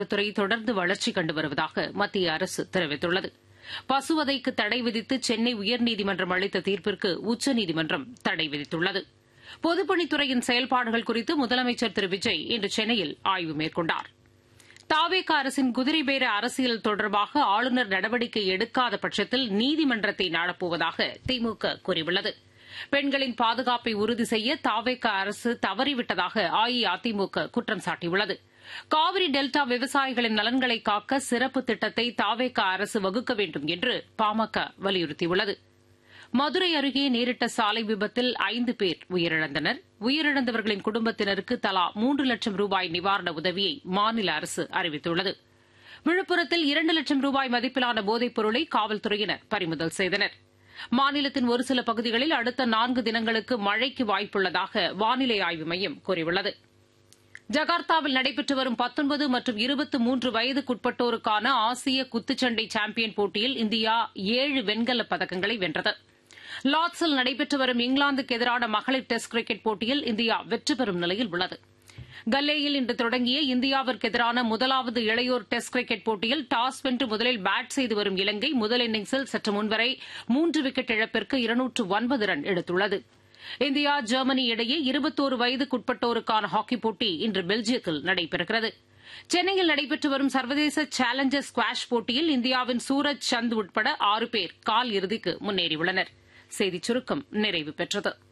துறை தொடர்ந்து வளர்ச்சி கண்டு வருவதாக மத்திய அரசு தெரிவித்துள்ளது பசுவதைக்கு தடை விதித்து சென்னை உயர்நீதிமன்றம் அளித்த தீர்ப்பிற்கு உச்சநீதிமன்றம் தடை விதித்துள்ளது பொதுப்பணித்துறையின் செயல்பாடுகள் குறித்து முதலமைச்சர் திரு விஜய் இன்று சென்னையில் ஆய்வு மேற்கொண்டார் தாவேக அரசின் குதிரைபேர அரசியல் தொடர்பாக ஆளுநர் நடவடிக்கை எடுக்காத பட்சத்தில் நீதிமன்றத்தை நாடப்போவதாக திமுக கூறியுள்ளது பெண்களின் பாதுகாப்பை உறுதி செய்ய தாவேக அரசு தவறிவிட்டதாக அஇஅதிமுக குற்றம் சாட்டியுள்ளது காவிரி டெல்டா விவசாயிகளின் நலன்களை காக்க சிறப்பு திட்டத்தை தாவேக அரசு வகுக்க வேண்டும் என்று பாமக வலியுறுத்தியுள்ளது மதுரை அருகே நேரிட்ட சாலை விபத்தில் ஐந்து பேர் உயிரிழந்தனர் உயிரிழந்தவர்களின் குடும்பத்தினருக்கு தலா மூன்று லட்சம் ரூபாய் நிவாரண உதவியை மாநில அரசு அறிவித்துள்ளது விழுப்புரத்தில் இரண்டு லட்சம் ரூபாய் மதிப்பிலான போதைப் பொருளை காவல்துறையினர் பறிமுதல் செய்தனர் மாநிலத்தின் ஒரு சில பகுதிகளில் அடுத்த நான்கு தினங்களுக்கு மழைக்கு வாய்ப்புள்ளதாக வானிலை ஆய்வு மையம் கூறியுள்ளது ஜகார்த்தாவில் நடைபெற்று வரும் பத்தொன்பது மற்றும் இருபத்தி மூன்று வயதுக்குட்பட்டோருக்கான ஆசிய குத்துச்சண்டை சாம்பியன் போட்டியில் இந்தியா ஏழு வெண்கலப் பதக்கங்களை வென்றது லார்ட்ஸில் நடைபெற்று வரும் இங்கிலாந்துக்கு எதிரான மகளிர் டெஸ்ட் கிரிக்கெட் போட்டியில் இந்தியா வெற்றி பெறும் நிலையில் உள்ளது கல்லேயில் இன்று தொடங்கிய இந்தியாவிற்கு எதிரான முதலாவது இளையோர் டெஸ்ட் கிரிக்கெட் போட்டியில் டாஸ் வென்று முதலில் பேட் செய்து வரும் இலங்கை முதல் இன்னிங்ஸில் சற்று முன்வரை மூன்று விக்கெட் இழப்பிற்கு இருநூற்று ஒன்பது ரன் எடுத்துள்ளது இந்தியா ஜெர்மனி இடையே இருபத்தோரு வயதுக்குட்பட்டோருக்கான ஹாக்கி போட்டி இன்று பெல்ஜியத்தில் நடைபெறுகிறது சென்னையில் நடைபெற்று வரும் சர்வதேச சேலஞ்சர் ஸ்குவாஷ் போட்டியில் இந்தியாவின் சூரஜ் சந்த் உட்பட ஆறு பேர் கால் இறுதிக்கு முன்னேறியுள்ளனர் செய்திச் சுருக்கம் நிறைவு பெற்றது